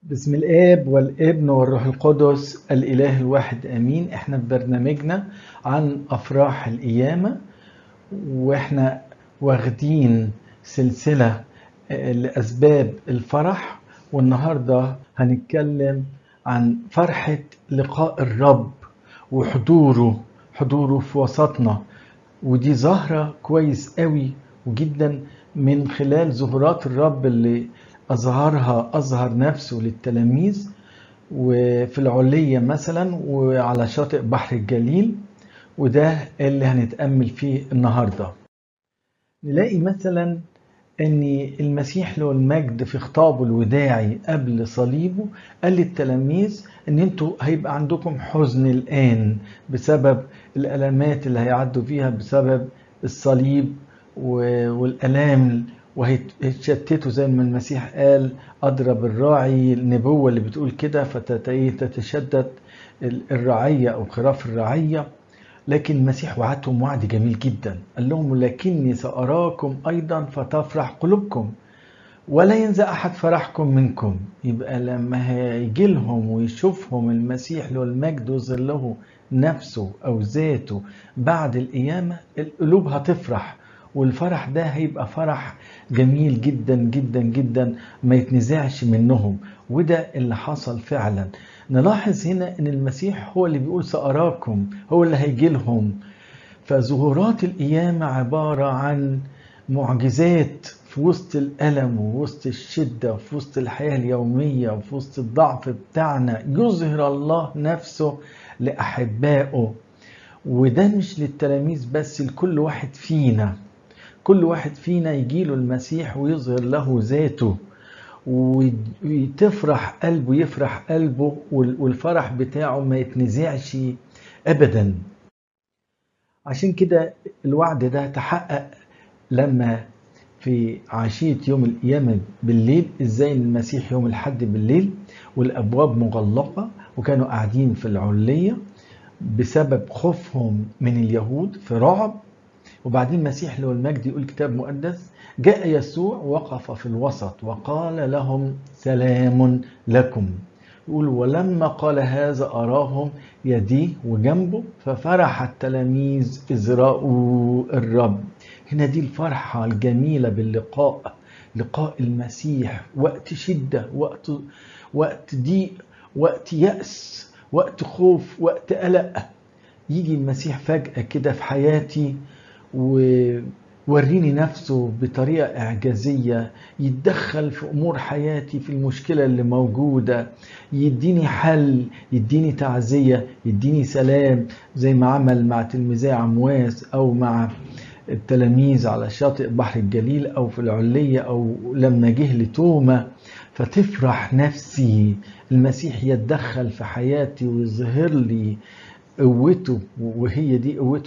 بسم الآب والابن والروح القدس الإله الواحد آمين احنا في برنامجنا عن أفراح القيامة واحنا واخدين سلسلة لأسباب الفرح والنهاردة هنتكلم عن فرحة لقاء الرب وحضوره حضوره في وسطنا ودي ظاهرة كويس قوي وجدا من خلال ظهورات الرب اللي أظهرها أظهر نفسه للتلاميذ وفي العلية مثلا وعلى شاطئ بحر الجليل وده اللي هنتأمل فيه النهاردة نلاقي مثلا أن المسيح له المجد في خطابه الوداعي قبل صليبه قال للتلاميذ أن انتوا هيبقى عندكم حزن الآن بسبب الألمات اللي هيعدوا فيها بسبب الصليب والألام وهيتشتتوا زي ما المسيح قال أضرب الراعي النبوة اللي بتقول كده فتتشدد الرعية أو خراف الرعية لكن المسيح وعدهم وعد جميل جدا قال لهم لكني سأراكم أيضا فتفرح قلوبكم ولا ينزع أحد فرحكم منكم يبقى لما هيجي لهم ويشوفهم المسيح له المجد ويظهر له نفسه أو ذاته بعد القيامة القلوب هتفرح والفرح ده هيبقى فرح جميل جدا جدا جدا ما يتنزعش منهم وده اللي حصل فعلا نلاحظ هنا ان المسيح هو اللي بيقول سأراكم هو اللي هيجي لهم فظهورات القيامة عبارة عن معجزات في وسط الألم ووسط الشدة وفي وسط الحياة اليومية وفي وسط الضعف بتاعنا يظهر الله نفسه لأحبائه وده مش للتلاميذ بس لكل واحد فينا كل واحد فينا يجيله المسيح ويظهر له ذاته وتفرح قلبه يفرح قلبه والفرح بتاعه ما يتنزعش ابدا عشان كده الوعد ده تحقق لما في عشية يوم القيامة بالليل ازاي المسيح يوم الحد بالليل والابواب مغلقة وكانوا قاعدين في العلية بسبب خوفهم من اليهود في رعب وبعدين المسيح له المجد يقول كتاب مقدس جاء يسوع وقف في الوسط وقال لهم سلام لكم يقول ولما قال هذا أراهم يديه وجنبه ففرح التلاميذ إذ رأوا الرب هنا دي الفرحة الجميلة باللقاء لقاء المسيح وقت شدة وقت وقت ضيق وقت يأس وقت خوف وقت قلق يجي المسيح فجأة كده في حياتي ووريني نفسه بطريقة إعجازية يتدخل في أمور حياتي في المشكلة اللي موجودة يديني حل يديني تعزية يديني سلام زي ما عمل مع تلميذي عمواس أو مع التلاميذ على شاطئ بحر الجليل أو في العلية أو لما جه لتوما فتفرح نفسي المسيح يتدخل في حياتي ويظهر لي قوته وهي دي قوته